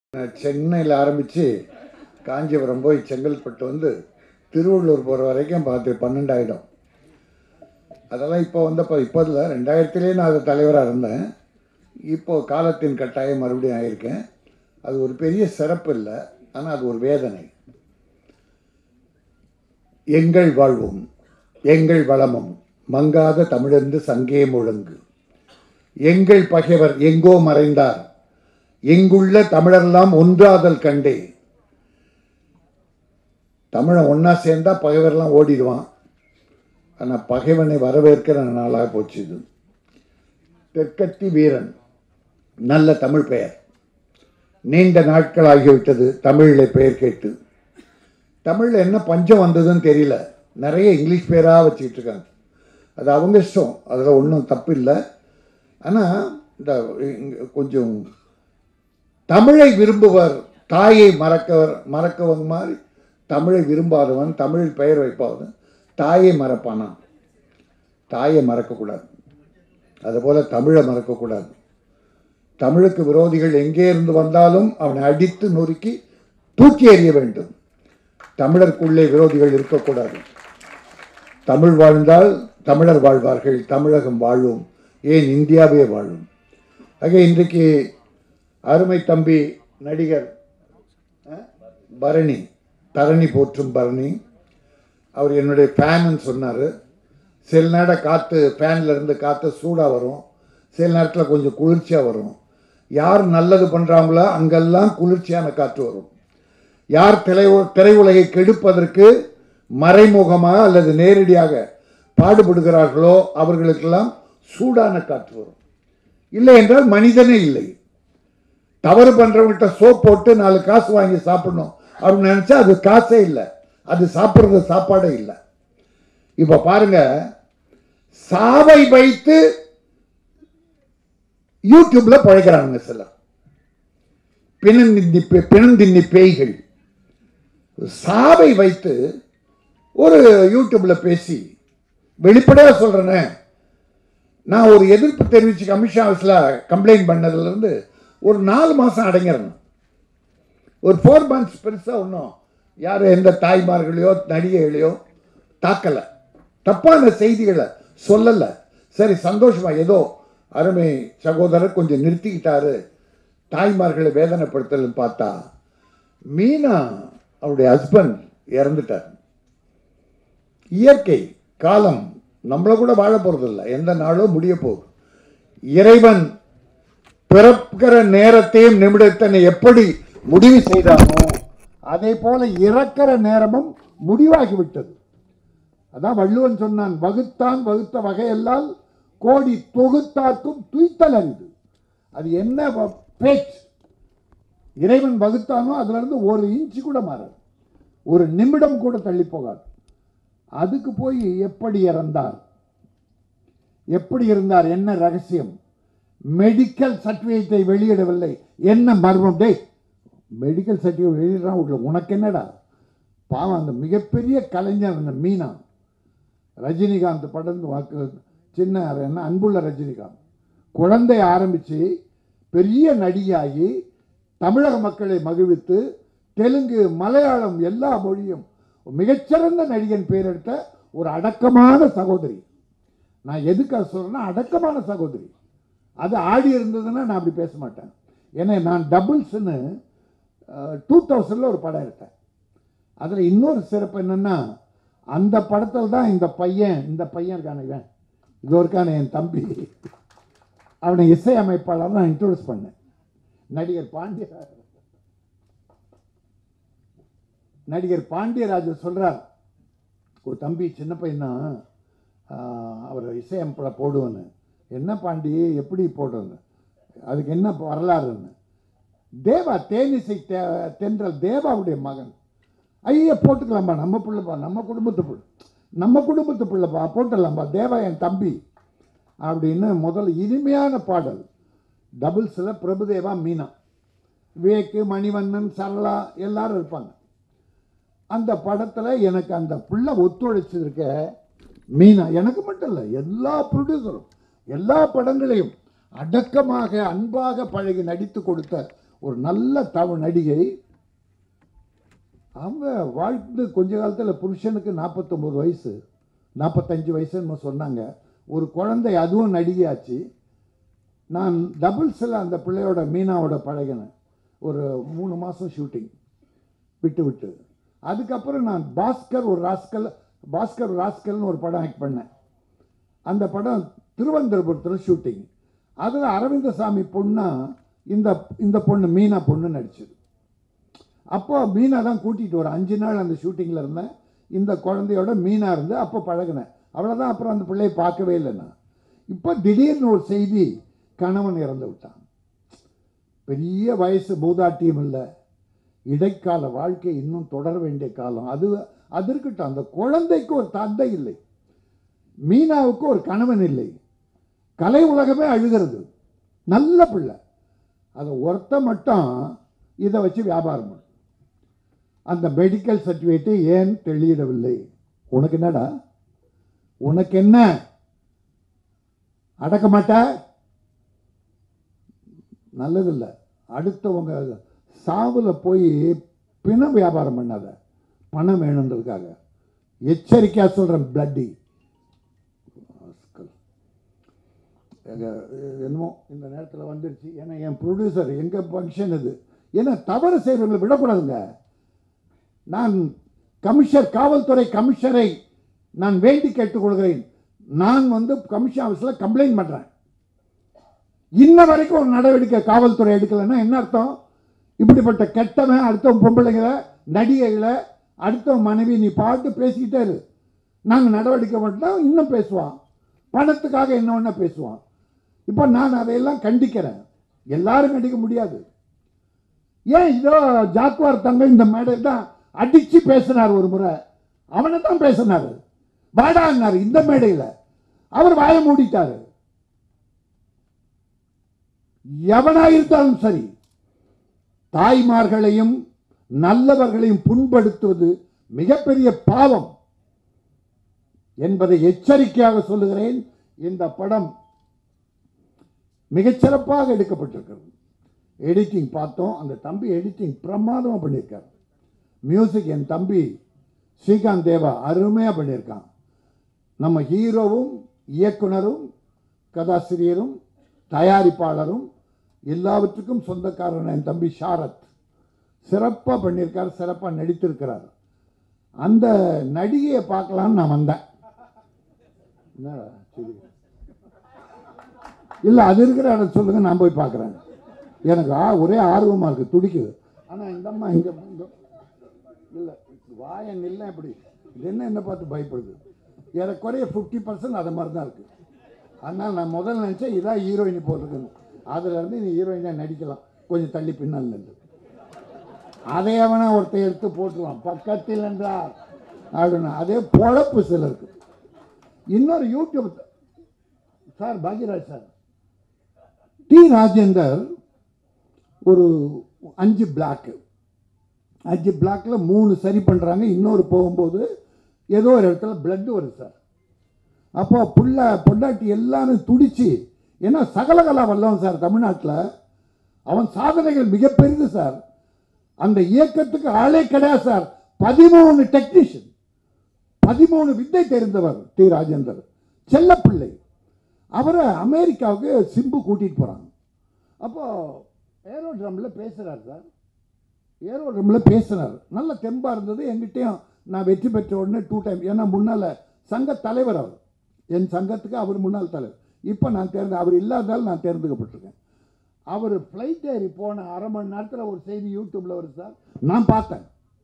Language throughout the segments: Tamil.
சென்னையில் ஆரம்பித்து காஞ்சிபுரம் போய் செங்கல்பட்டு வந்து திருவள்ளூர் போகிற வரைக்கும் பார்த்து பன்னெண்டாயிடும் அதெல்லாம் இப்போ வந்தப்போ இப்போ இல்லை ரெண்டாயிரத்துலேயே நான் அது தலைவராக இருந்தேன் இப்போது காலத்தின் கட்டாயம் மறுபடியும் ஆயிருக்கேன் அது ஒரு பெரிய சிறப்பு இல்லை ஆனால் அது ஒரு வேதனை எங்கள் வாழ்வும் எங்கள் வளமும் மங்காத தமிழென்று சங்கே முழங்கு எங்கள் பகைவர் எங்கோ மறைந்தார் எங்குள்ள தமிழரெல்லாம் ஒன்றாதல் கண்டே தமிழன் ஒன்றா சேர்ந்தா பகைவரெல்லாம் ஓடிடுவான் ஆனால் பகைவனை வரவேற்கிற நாளாக போச்சு இது தெற்கத்தி வீரன் நல்ல தமிழ் பெயர் நீண்ட நாட்கள் ஆகிவிட்டது தமிழில் பெயர் கேட்டு தமிழில் என்ன பஞ்சம் வந்ததுன்னு தெரியல நிறைய இங்கிலீஷ் பேராக வச்சுக்கிட்டு இருக்காங்க அது அவங்க இஷ்டம் அதில் ஒன்றும் தப்பு இல்லை ஆனால் இந்த இங்க கொஞ்சம் தமிழை விரும்புவர் தாயை மறக்கவர் மறக்கவங்க மாதிரி தமிழை விரும்பாதவன் தமிழில் பெயர் வைப்பாதவன் தாயை மறப்பானா தாயை மறக்கக்கூடாது அதுபோல் தமிழை மறக்கக்கூடாது தமிழுக்கு விரோதிகள் எங்கே இருந்து வந்தாலும் அவனை அடித்து நொறுக்கி தூக்கி எறிய வேண்டும் தமிழருக்குள்ளே விரோதிகள் இருக்கக்கூடாது தமிழ் வாழ்ந்தால் தமிழர் வாழ்வார்கள் தமிழகம் வாழும் ஏன் இந்தியாவே வாழும் ஆக இன்றைக்கு அருமை தம்பி நடிகர் அஹ், பரணி தரணி போற்றும் பரணி அவர் என்னுடைய ஃபேனுன்னு சொன்னார் சில நேரம் காற்று ஃபேனில் இருந்து காற்று சூடாக வரும் சில நேரத்தில் கொஞ்சம் குளிர்ச்சியாக வரும் யார் நல்லது பண்ணுறாங்களோ அங்கெல்லாம் குளிர்ச்சியான காற்று வரும் யார் திரை திரையுலகை கெடுப்பதற்கு மறைமுகமாக அல்லது நேரடியாக பாடுபடுகிறார்களோ அவர்களுக்கெல்லாம் சூடான காற்று வரும் இல்லை என்றால் மனிதனே இல்லை தவறு பண்றவங்ககிட்ட சோப் போட்டு நாலு காசு வாங்கி சாப்பிடணும் அப்படின்னு நினைச்சா அது காசே இல்லை அது சாப்பிட்றது சாப்பாடே இல்லை இப்ப பாருங்க சாவை வைத்து யூடியூப்ல பழைக்கிறானுங்க சிலர் பிணந்தின்னி பிணந்தின்னி பேய்கள் சாவை வைத்து ஒரு யூடியூப்ல பேசி வெளிப்படையாக சொல்றேனே நான் ஒரு எதிர்ப்பு தெரிவித்து கமிஷன் ஹவுஸில் கம்ப்ளைண்ட் பண்ணதுலேருந்து ஒரு நாலு மாதம் அடங்கிடணும் ஒரு ஃபோர் மந்த்ஸ் பெருசாக ஒன்றும் யாரும் எந்த தாய்மார்களையோ நடிகைகளையோ தாக்கலை தப்பான செய்திகளை சொல்லலை சரி சந்தோஷமா ஏதோ அருமை சகோதரர் கொஞ்சம் நிறுத்திக்கிட்டாரு தாய்மார்களை வேதனைப்படுத்தலன்னு பார்த்தா மீனா அவருடைய ஹஸ்பண்ட் இறந்துட்டார் இயற்கை காலம் நம்மள கூட வாழ போறதில்லை எந்த நாளும் முடிய போகுது இறைவன் பிறக்கிற நேரத்தையும் நிமிடத்தனை எப்படி முடிவு செய்தானோ அதே போல இறக்கிற நேரமும் முடிவாகி விட்டது அதான் வள்ளுவன் சொன்னான் வகுத்தான் வகுத்த வகையெல்லாம் கோடி தொகுத்தார்க்கும் துய்த்தல் அரிது அது என்ன வ- பேச்சு இறைவன் வகுத்தானோ அதுல இருந்து ஒரு இன்ச்சு கூட மாறாது ஒரு நிமிடம் கூட தள்ளி போகாது அதுக்கு போய் எப்படி இறந்தார் எப்படி இருந்தார் என்ன ரகசியம் மெடிக்கல் சர்டிஃபிகேட்டை வெளியிடவில்லை என்ன மர்மம் டேய் மெடிக்கல் சர்டிஃபிகேட் வெளியிடுறான் விடல உனக்கு என்னடா பாவம் அந்த மிகப்பெரிய கலைஞர் அந்த மீனா ரஜினிகாந்த் படம் வாக்கு சின்ன என்ன அன்புள்ள ரஜினிகாந்த் குழந்தை ஆரம்பித்து பெரிய நடிகையாகி தமிழக மக்களை மகிழ்வித்து தெலுங்கு மலையாளம் எல்லா மொழியும் மிகச்சிறந்த நடிகன் பேர் எடுத்த ஒரு அடக்கமான சகோதரி நான் எதுக்காக சொல்றேன்னா அடக்கமான சகோதரி அது ஆடி இருந்ததுன்னா நான் அப்படி பேச மாட்டேன் ஏன்னா நான் டபுள்ஸ்னு டூ தௌசண்டில் ஒரு படம் எடுத்தேன் அதில் இன்னொரு சிறப்பு என்னன்னா அந்த படத்தில் தான் இந்த பையன் இந்த பையன் இருக்கான இவன் இது இருக்கான என் தம்பி அவனை இசையமைப்பாளர் நான் இன்ட்ரோடியூஸ் பண்ணேன் நடிகர் பாண்டியராஜ் நடிகர் பாண்டியராஜ் சொல்றார் ஒரு தம்பி சின்ன பையனா அவர் இசையமைப்பில் போடுவேன்னு என்ன பாண்டி எப்படி போடுறது அதுக்கு என்ன வரலாறுன்னு தேவா தேனிசை தே தென்றல் தேவாவுடைய மகன் ஐயா போட்டுக்கலாம்பா நம்ம பிள்ளைப்பா நம்ம குடும்பத்து பிள்ளை நம்ம குடும்பத்து பிள்ளைப்பா போட்டுடலாம்பா தேவா என் தம்பி அப்படின்னு முதல் இனிமையான பாடல் டபுள்ஸில் பிரபுதேவா மீனா விவேக்கு மணிவண்ணன் சரளா எல்லாரும் இருப்பாங்க அந்த படத்தில் எனக்கு அந்த பிள்ளை ஒத்துழைச்சிருக்க மீனா எனக்கு மட்டும் இல்லை எல்லா ப்ரொடியூசரும் எல்லா படங்களையும் அடக்கமாக அன்பாக பழகி நடித்து கொடுத்த ஒரு நல்ல தமிழ் நடிகை அவங்க வாழ்ந்து கொஞ்ச காலத்தில் புருஷனுக்கு நாற்பத்தொம்போது வயசு நாற்பத்தஞ்சு வயசுன்னு சொன்னாங்க ஒரு குழந்தை அதுவும் நடிகையாச்சு நான் டபுள்ஸில் அந்த பிள்ளையோட மீனாவோட பழகினேன் ஒரு மூணு மாதம் ஷூட்டிங் விட்டு விட்டு அதுக்கப்புறம் நான் பாஸ்கர் ஒரு ராஸ்கல் பாஸ்கர் ராஸ்கல்னு ஒரு படம் ஆக்ட் பண்ணேன் அந்த படம் திருவனந்தபுரத்தில் ஷூட்டிங் அதில் அரவிந்தசாமி பொண்ணா இந்த இந்த பொண்ணு மீனா பொண்ணு நடிச்சது அப்போ மீனா தான் கூட்டிகிட்டு ஒரு அஞ்சு நாள் அந்த ஷூட்டிங்கில் இருந்தேன் இந்த குழந்தையோட மீனா இருந்து அப்போ பழகினேன் அவ்வளோதான் அப்புறம் அந்த பிள்ளையை பார்க்கவே இல்லை நான் இப்போ திடீர்னு ஒரு செய்தி கணவன் இறந்து விட்டான் பெரிய வயசு மூதாட்டியம் இல்லை இடைக்கால வாழ்க்கை இன்னும் தொடர வேண்டிய காலம் அது அது இருக்கட்டும் அந்த குழந்தைக்கு ஒரு தந்தை இல்லை மீனாவுக்கு ஒரு கணவன் இல்லை கலை உலகமே அழுகிறது நல்ல பிள்ளை அதை ஒருத்த மட்டும் இதை வச்சு வியாபாரம் பண்ணும் அந்த மெடிக்கல் சர்டிஃபிகேட்டை ஏன் வெளியிடவில்லை உனக்கு என்னடா உனக்கு என்ன அடக்க மாட்ட நல்லதில்லை அடுத்தவங்க சாவில் போய் பிண வியாபாரம் பண்ணாத பணம் வேணுன்றதுக்காக எச்சரிக்கையாக சொல்கிறேன் பிளட்டி என்னமோ இந்த நேரத்தில் வந்துருச்சு ஏன்னா என் ப்ரொடியூசர் எங்கள் ஃபங்க்ஷன் இது ஏன்னா தவறு செய்கிறவங்களை விடக்கூடாதுங்க நான் கமிஷனர் காவல்துறை கமிஷனரை நான் வேண்டி கேட்டுக்கொள்கிறேன் நான் வந்து கமிஷன் ஆஃபீஸில் கம்ப்ளைண்ட் பண்ணுறேன் இன்ன வரைக்கும் ஒரு நடவடிக்கை காவல்துறை எடுக்கலைன்னா என்ன அர்த்தம் இப்படிப்பட்ட கெட்டவன் அடுத்தவன் பொம்பளைங்களை நடிகைகளை அடுத்தவன் மனைவி நீ பாட்டு பேசிக்கிட்டே இரு நாங்கள் நடவடிக்கை மட்டும் இன்னும் பேசுவான் பணத்துக்காக என்ன ஒன்றா பேசுவான் இப்போ நான் அதையெல்லாம் கண்டிக்கிறேன் எல்லாரும் கண்டிக்க முடியாது ஏன் இதோ ஜாக்குவார் தங்க இந்த மேடையில் தான் அடிச்சு பேசினார் ஒரு முறை அவனை தான் பேசினார் வாடான்னார் இந்த மேடையில் அவர் வாய மூடிட்டாரு எவனாயிருந்தாலும் சரி தாய்மார்களையும் நல்லவர்களையும் புண்படுத்துவது மிகப்பெரிய பாவம் என்பதை எச்சரிக்கையாக சொல்லுகிறேன் இந்த படம் மிகச்சிறப்பாக எடுக்கப்பட்டிருக்கிறது எடிட்டிங் பார்த்தோம் அந்த தம்பி எடிட்டிங் பிரமாதமாக பண்ணியிருக்கார் மியூசிக் என் தம்பி ஸ்ரீகாந்த் தேவா அருமையாக பண்ணியிருக்கான் நம்ம ஹீரோவும் இயக்குனரும் கதாசிரியரும் தயாரிப்பாளரும் எல்லாவற்றுக்கும் சொந்தக்காரன் என் தம்பி ஷாரத் சிறப்பாக பண்ணியிருக்கார் சிறப்பாக நடித்திருக்கிறார் அந்த நடிகையை பார்க்கலான்னு நான் வந்தேன் என்னடா சரி இல்லை அது இருக்கிற இடம் சொல்லுங்க நான் போய் பார்க்குறேன் எனக்கு ஆ ஒரே ஆர்வமாக இருக்குது துடிக்குது ஆனால் இந்த அம்மா இங்கே இல்லை வாய நில்ல இப்படி இது என்ன என்ன பார்த்து பயப்படுது ஏறக்குறைய ஃபிஃப்டி பர்சன்ட் அதை மாதிரி தான் இருக்குது அதனால் நான் முதல்ல நினச்சேன் இதான் ஹீரோயினி போட்டிருக்குன்னு அதுலேருந்து நீ ஹீரோயினாக நடிக்கலாம் கொஞ்சம் தள்ளி பின்னால் நின்று அதை அவனா ஒருத்தன் எடுத்து போட்டுருவான் பக்கத்தில் என்றார் அப்படின்னு அதே பொழப்பு சிலருக்கு இன்னொரு YouTube sir Bhagyaraj sir T Rajendar ஒரு அஞ்சு பிளாக்கு அஞ்சு பிளாக்ல மூணு சரி பண்ணுறாங்க இன்னொரு போகும்போது ஏதோ ஒரு இடத்துல blood வருது சார் அப்போ புள்ள பொண்டாட்டி எல்லாரும் துடிச்சு ஏன்னா சகலகலா வல்லவன் சார் தமிழ்நாட்டில் அவன் சாதனைகள் மிகப்பெரியது சார் அந்த இயக்கத்துக்கு ஆளே கிடையாது சார் பதிமூணு டெக்னீஷியன் பதிமூணு வித்தை தெரிந்தவர் டி ராஜேந்தர் செல்லப்பிள்ளை அவரை அமெரிக்காவுக்கு சிம்பு கூட்டிகிட்டு போகிறாங்க அப்போ ஏரோட்ரமில் பேசுகிறார் சார் ஏரோட்ரமில் பேசுனார் நல்ல தெம்பாக இருந்தது எங்கிட்டையும் நான் வெற்றி பெற்ற உடனே டூ டைம் ஏன்னா முன்னால் சங்க தலைவர் அவர் என் சங்கத்துக்கு அவர் முன்னாள் தலைவர் இப்போ நான் தேர்ந்து அவர் இல்லாததால் நான் தேர்ந்தெடுக்கப்பட்டிருக்கேன் அவர் ஃப்ளைட் ஏறி போன அரை மணி நேரத்தில் ஒரு செய்தி யூடியூப்ல வருது சார் நான் பார்த்தேன்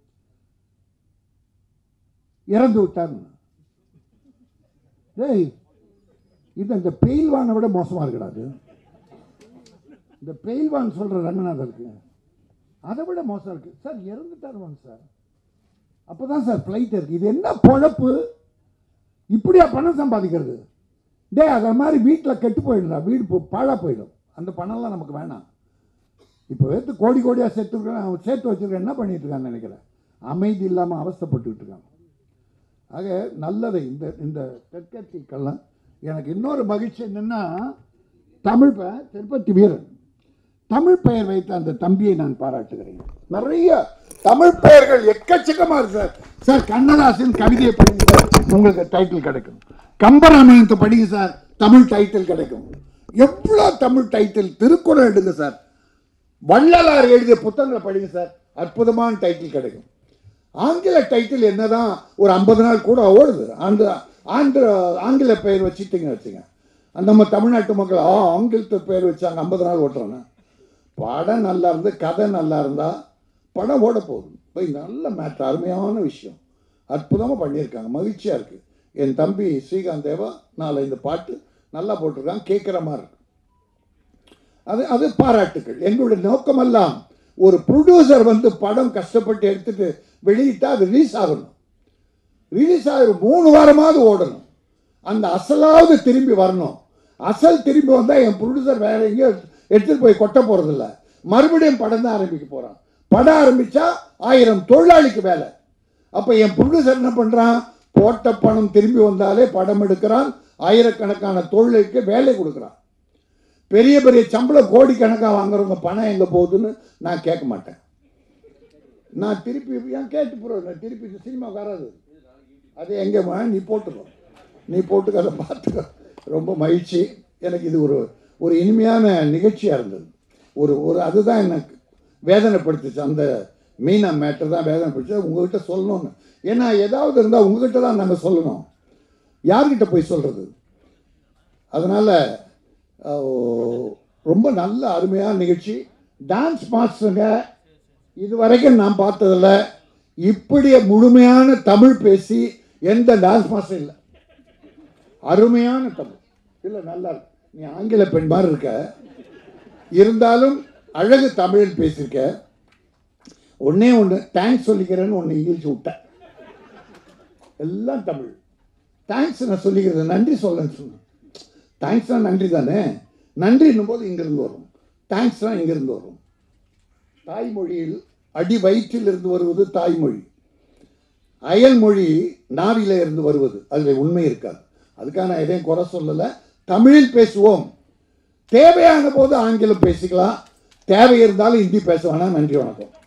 இறந்து விட்டார்னு டேய் இது இந்த பெயில்வானை விட மோசமாக இருக்கடாது இந்த பெயில்வான் சொல்கிற ரங்கநாதருக்கு அதை விட மோசம் இருக்கு சார் இறந்துட்டாருவாங்க சார் அப்போ தான் சார் ஃப்ளைட் இருக்கு இது என்ன பொழப்பு இப்படியா பணம் சம்பாதிக்கிறது டேய் அதை மாதிரி வீட்டில் கெட்டு போயிடும்டா வீடு போ- பாழா போயிடும் அந்த பணம்லாம் நமக்கு வேணாம் இப்போ எடுத்து கோடி கோடியாக சேர்த்துருக்கேன் அவன் சேர்த்து வச்சிருக்கேன் என்ன பண்ணிட்டு இருக்கான்னு நினைக்கிறேன் அமைதி இல்லாமல் அவஸ்தைப்பட்டுக்கிட்டு இருக்கான் ஆக நல்லது இந்த இந்த தெற்கத்திக்கெல்லாம் எனக்கு இன்னொரு மகிழ்ச்சி என்னென்னா தமிழ் ப- திருப்பதி வீரன் தமிழ் பெயர் வைத்த அந்த தம்பியை நான் பாராட்டுகிறேன் நிறைய தமிழ் பெயர்கள் எக்கச்சக்கமா இருக்கு சார் சார் கண்ணதாசன் கவிதையை படிங்க சார் உங்களுக்கு டைட்டில் கிடைக்கும் கம்பராமாயணத்தை படிங்க சார் தமிழ் டைட்டில் கிடைக்கும் எவ்வளோ தமிழ் டைட்டில் திருக்குறள் எடுங்க சார் வள்ளலார் எழுதிய புத்தகங்களை படிங்க சார் அற்புதமான டைட்டில் கிடைக்கும் ஆங்கில டைட்டில் என்னதான் ஒரு ஐம்பது நாள் கூட ஓடுது அந்த ஆந்திர ஆங்கில பெயர் வச்சுட்டீங்க வச்சுங்க அந்த நம்ம தமிழ்நாட்டு மக்கள் ஆ ஆங்கிலத்து பெயர் வச்சாங்க ஐம்பது நாள் ஓட்டுறாங்க படம் நல்லா இருந்து கதை நல்லா இருந்தா படம் ஓட போகுது போய் நல்ல மேட்ரு அருமையான விஷயம் அற்புதமாக பண்ணியிருக்காங்க மகிழ்ச்சியாக இருக்குது என் தம்பி ஸ்ரீகாந்த் தேவா நாளை இந்த பாட்டு நல்லா போட்டிருக்காங்க கேட்குற மாதிரி இருக்கு அது அது பாராட்டுக்கள் எங்களுடைய நோக்கமெல்லாம் ஒரு ப்ரொடியூசர் வந்து படம் கஷ்டப்பட்டு எடுத்துட்டு வெளியிட்டா அது ரிலீஸ் ஆகணும் ரிலீஸ் ஆகிற மூணு வாரமாவது ஓடணும் அந்த அசலாவது திரும்பி வரணும் அசல் திரும்பி வந்தால் என் ப்ரொடியூசர் வேற எங்கேயோ எடுத்துகிட்டு போய் கொட்ட போகிறதில்ல மறுபடியும் படம் தான் ஆரம்பிக்க போகிறான் படம் ஆரம்பித்தா ஆயிரம் தொழிலாளிக்கு வேலை அப்போ என் ப்ரொடியூசர் என்ன பண்ணுறான் போட்ட பணம் திரும்பி வந்தாலே படம் எடுக்கிறான் ஆயிரக்கணக்கான தொழிலுக்கு வேலை கொடுக்குறான் பெரிய பெரிய சம்பளம் கோடிக்கணக்காக வாங்குறவங்க பணம் எங்கே போகுதுன்னு நான் கேட்க மாட்டேன் நான் திருப்பி ஏன் கேட்டு போகிறேன் நான் திருப்பி இந்த சினிமா வராது அது எங்கே நீ போட்டுக்கோ நீ போட்டுக்க அதை பார்த்துக்கோ ரொம்ப மகிழ்ச்சி எனக்கு இது ஒரு ஒரு இனிமையான நிகழ்ச்சியாக இருந்தது ஒரு ஒரு அதுதான் எனக்கு வேதனைப்படுத்துச்சு அந்த மீனா மேட்டர் தான் வேதனைப்படுச்சு உங்ககிட்ட சொல்லணும்னு ஏன்னா ஏதாவது இருந்தால் உங்ககிட்ட தான் நாங்கள் சொல்லணும் யார்கிட்ட போய் சொல்கிறது அதனால் ரொம்ப நல்ல அருமையான நிகழ்ச்சி டான்ஸ் மாஸ்டருங்க இது வரைக்கும் நான் பார்த்ததில்ல இப்படி முழுமையான தமிழ் பேசி எந்த டான்ஸ் மாஸ்டர் இல்லை அருமையான தமிழ் இல்லை நல்லா இருக்கு நீ ஆங்கில பெண் மாதிரி இருக்க இருந்தாலும் அழகு தமிழில் பேசியிருக்க ஒன்னே ஒன்று தேங்க்ஸ் சொல்லிக்கிறேன்னு ஒன்று இங்கிலீஷ் விட்டேன் எல்லாம் தமிழ் தேங்க்ஸ் நான் சொல்லிக்கிறேன் நன்றி சொல்லன்னு சொன்னேன் தேங்க்ஸ்னா நன்றி தானே நன்றின்னும் போது இங்கிருந்து வரும் தேங்க்ஸ்னா இங்கிருந்து வரும் தாய்மொழியில் அடி வயிற்றில் இருந்து வருவது தாய்மொழி அயல் மொழி நாவில இருந்து வருவது அதில் உண்மை இருக்காது அதுக்காக நான் எதையும் குறை சொல்லலை தமிழில் பேசுவோம் தேவையான போது ஆங்கிலம் பேசிக்கலாம் தேவை இருந்தாலும் ஹிந்தி பேச வேணாம் நன்றி வணக்கம்